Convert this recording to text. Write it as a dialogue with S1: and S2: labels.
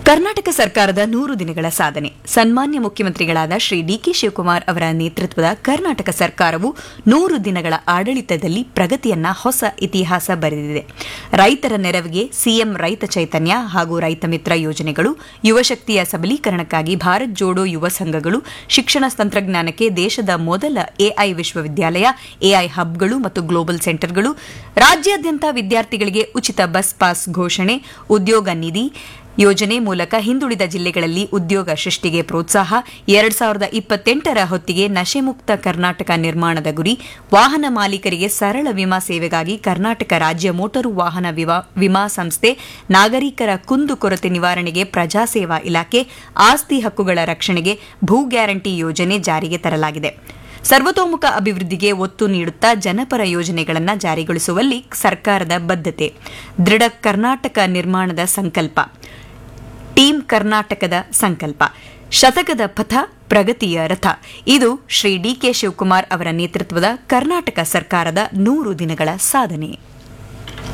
S1: ಕರ್ನಾಟಕ ಸರ್ಕಾರದ ನೂರು ದಿನಗಳ ಸಾಧನೆ ಸನ್ಮಾನ್ಯ ಮುಖ್ಯಮಂತ್ರಿಗಳಾದ ಶ್ರೀ ಡಿಕೆ ಶಿವಕುಮಾರ್ ಅವರ ನೇತೃತ್ವದ ಕರ್ನಾಟಕ ಸರ್ಕಾರವು ನೂರು ದಿನಗಳ ಆಡಳಿತದಲ್ಲಿ ಪ್ರಗತಿಯನ್ನ ಹೊಸ ಇತಿಹಾಸ ಬರೆದಿದೆ ರೈತರ ನೆರವಿಗೆ ಸಿಎಂ ರೈತ ಚೈತನ್ಯ ಹಾಗೂ ರೈತ ಮಿತ್ರ ಯೋಜನೆಗಳು ಯುವಶಕ್ತಿಯ ಸಬಲೀಕರಣಕ್ಕಾಗಿ ಭಾರತ್ ಜೋಡೋ ಯುವ ಸಂಘಗಳು ಶಿಕ್ಷಣ ತಂತ್ರಜ್ಞಾನಕ್ಕೆ ದೇಶದ ಮೊದಲ ಎಐ ವಿಶ್ವವಿದ್ಯಾಲಯ ಎಐ ಹಬ್ಗಳು ಮತ್ತು ಗ್ಲೋಬಲ್ ಸೆಂಟರ್ಗಳು ರಾಜ್ಯಾದ್ಯಂತ ವಿದ್ಯಾರ್ಥಿಗಳಿಗೆ ಉಚಿತ ಬಸ್ ಪಾಸ್ ಘೋಷಣೆ ಉದ್ಯೋಗ ನಿಧಿ ಯೋಜನೆ ಮೂಲಕ ಹಿಂದುಳಿದ ಜಿಲ್ಲೆಗಳಲ್ಲಿ ಉದ್ಯೋಗ ಸೃಷ್ಟಿಗೆ ಪ್ರೋತ್ಸಾಹ ಎರಡ್ ಸಾವಿರದ ಇಪ್ಪತ್ತೆಂಟರ ಹೊತ್ತಿಗೆ ನಶೆಮುಕ್ತ ಕರ್ನಾಟಕ ನಿರ್ಮಾಣದ ಗುರಿ ವಾಹನ ಮಾಲೀಕರಿಗೆ ಸರಳ ವಿಮಾ ಸೇವೆಗಾಗಿ ಕರ್ನಾಟಕ ರಾಜ್ಯ ಮೋಟಾರು ವಾಹನ ವಿಮಾ ಸಂಸ್ಥೆ ನಾಗರಿಕರ ಕುಂದುಕೊರತೆ ನಿವಾರಣೆಗೆ ಪ್ರಜಾಸೇವಾ ಇಲಾಖೆ ಆಸ್ತಿ ಹಕ್ಕುಗಳ ರಕ್ಷಣೆಗೆ ಭೂ ಗ್ಯಾರಂಟಿ ಯೋಜನೆ ಜಾರಿಗೆ ತರಲಾಗಿದೆ ಸರ್ವತೋಮುಖ ಅಭಿವೃದ್ಧಿಗೆ ಒತ್ತು ನೀಡುತ್ತಾ ಜನಪರ ಯೋಜನೆಗಳನ್ನು ಜಾರಿಗೊಳಿಸುವಲ್ಲಿ ಸರ್ಕಾರದ ಬದ್ಧತೆ ದೃಢ ಕರ್ನಾಟಕ ನಿರ್ಮಾಣದ ಸಂಕಲ್ಪ ಟೀಂ ಕರ್ನಾಟಕದ ಸಂಕಲ್ಪ ಶತಕದ ಪಥ ಪ್ರಗತಿಯ ರಥ ಇದು ಶ್ರೀ ಡಿಕೆ ಶಿವಕುಮಾರ್ ಅವರ ನೇತೃತ್ವದ ಕರ್ನಾಟಕ ಸರ್ಕಾರದ ನೂರು ದಿನಗಳ ಸಾಧನೆ